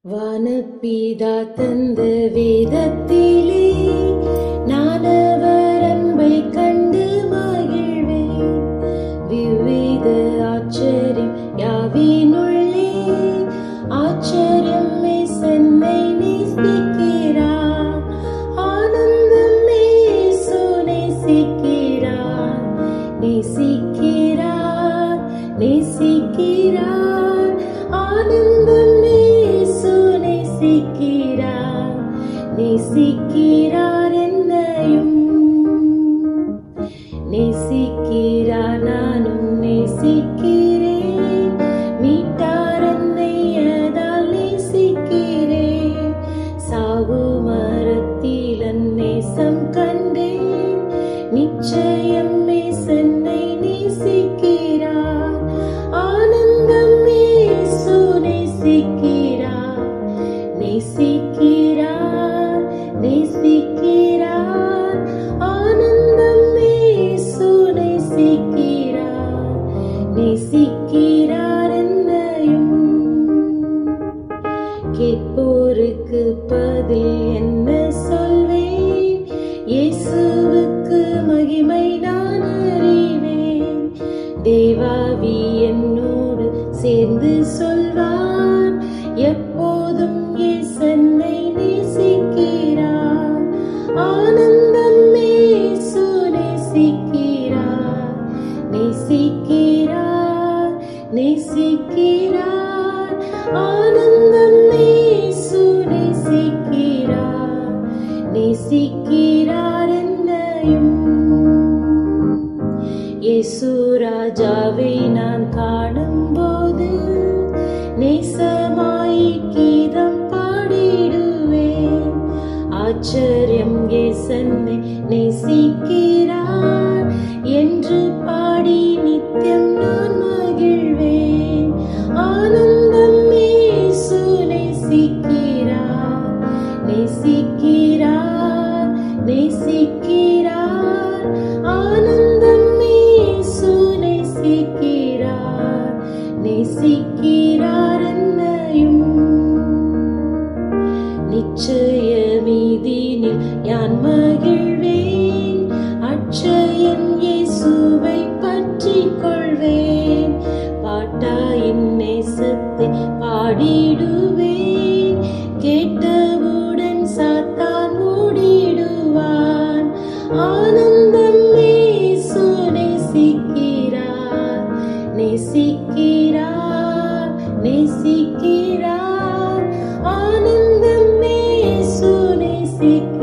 வானப்பிதா தந்த வேதத்திலே நானவர் அன்பை கண்டு மகிழ்வேன் விவித ஆச்சரியம் யாவினுள்ளே ஆச்சரியம் சென்னை நேசிக்கிறார் ஆனந்தம் நேசு நேசிக்கிறார் நேசிக்கிறார் நேசிக்கிறார் ஆனந்தம் நேசு நேசிக்கிறார் நேசிக்கிறார் என்னையும் நேசிக்கிறார் நானும் நேசிக்கிறேன் மீட்டார் என்னை அதால் நேசிக்கிறேன் சாவு மரத்தில் நேசம் கண்டேன் நிச்சயம் சென்னை நேசிக்கிறார் ஆனந்தம் மேசு நேசிக்கிறார் நேசிக்கிறார் நேசிக்கிறார் ஆனந்தம் மேசு நேசிக்கிறார் நேசிக்கிறார் என்னையும் கேட்போருக்கு பதில் என்ன சொல்வேன் இயேசுவுக்கு மகிமை நான் அறிவேன் தேவாவி என்னோடு சேர்ந்து சொல்வார் எப்போதும் இயேசன்னை நேசிக்கிறார் ஆனந்தம் மேசு நேசிக்கிறார் நேசிக்கிறார் நேசிக்கிறார் ஆனந்தம் நேசு நேசிக்கிறார் நேசிக்கிறார் என்னையும் இயேசு ராஜாவை நான் காணும்போது நேசமாய் கீதம் பாடிடுவேன் ஆச்சரியம் ஏசன்னை நேசிக்கிறார் என்று பாடி நித்தியம் நான் மகிழ்வேன் ஆனந்தம் மேசு நேசிக்கிறார் நேசிக்கிறார் நேசிக்கிறார் ஆனந்தம் மேசு நேசிக்கிறார் நேசிக்கிறார் என்னையும் நிச்சயமீதினில் யான் மகிழ்வேன் அட்சயன் இயேசுவை பற்றிக் கொள்வேன் பாட்டாயின் நேசத்தை பாடிடுவேன் கேட்டவுடன் சாத்தான் ஓடிடுவான் ஆனந்தம் மேசு நேசிக்கிறார் நேசிக்கிறார் நேசிக்கிறார் ஆனந்தம் மேசு நேசிக்கிறார்